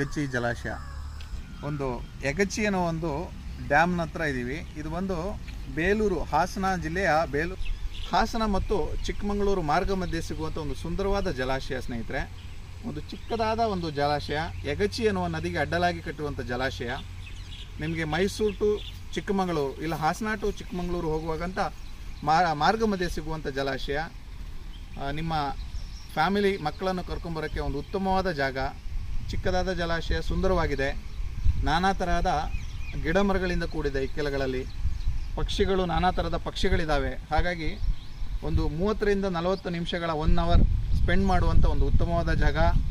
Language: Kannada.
ಯಗಚಿ ಜಲಾಶಯ ಒಂದು ಯಗಚಿ ಅನ್ನೋ ಒಂದು ಡ್ಯಾಮ್ನ ಹತ್ರ ಇದ್ದೀವಿ ಇದು ಒಂದು ಬೇಲೂರು ಹಾಸನ ಜಿಲ್ಲೆಯ ಬೇಲೂರು ಹಾಸನ ಮತ್ತು ಚಿಕ್ಕಮಗಳೂರು ಮಾರ್ಗ ಮಧ್ಯೆ ಸಿಗುವಂಥ ಒಂದು ಸುಂದರವಾದ ಜಲಾಶಯ ಸ್ನೇಹಿತರೆ ಒಂದು ಚಿಕ್ಕದಾದ ಒಂದು ಜಲಾಶಯ ಯಗಚಿ ಅನ್ನುವ ನದಿಗೆ ಅಡ್ಡಲಾಗಿ ಕಟ್ಟುವಂಥ ಜಲಾಶಯ ನಿಮಗೆ ಮೈಸೂರು ಟು ಚಿಕ್ಕಮಗಳೂರು ಇಲ್ಲ ಹಾಸನ ಟು ಚಿಕ್ಕಮಗಳೂರು ಹೋಗುವಾಗಂತ ಮಾರ್ಗ ಮಧ್ಯೆ ಸಿಗುವಂಥ ಜಲಾಶಯ ಆ, ನಿಮ್ಮ ಫ್ಯಾಮಿಲಿ ಮಕ್ಕಳನ್ನು ಕರ್ಕೊಂಬರೋಕ್ಕೆ ಒಂದು ಉತ್ತಮವಾದ ಜಾಗ ಚಿಕ್ಕದಾದ ಜಲಾಶಯ ಸುಂದರವಾಗಿದೆ ನಾನಾ ತರಹದ ಗಿಡ ಮರಗಳಿಂದ ಕೂಡಿದೆ ಇಕ್ಕೆಲಗಳಲ್ಲಿ ಪಕ್ಷಿಗಳು ನಾನಾ ಥರದ ಪಕ್ಷಿಗಳಿದ್ದಾವೆ ಹಾಗಾಗಿ ಒಂದು ಮೂವತ್ತರಿಂದ ನಲವತ್ತು ನಿಮಿಷಗಳ ಒನ್ ಅವರ್ ಸ್ಪೆಂಡ್ ಮಾಡುವಂಥ ಒಂದು ಉತ್ತಮವಾದ ಜಾಗ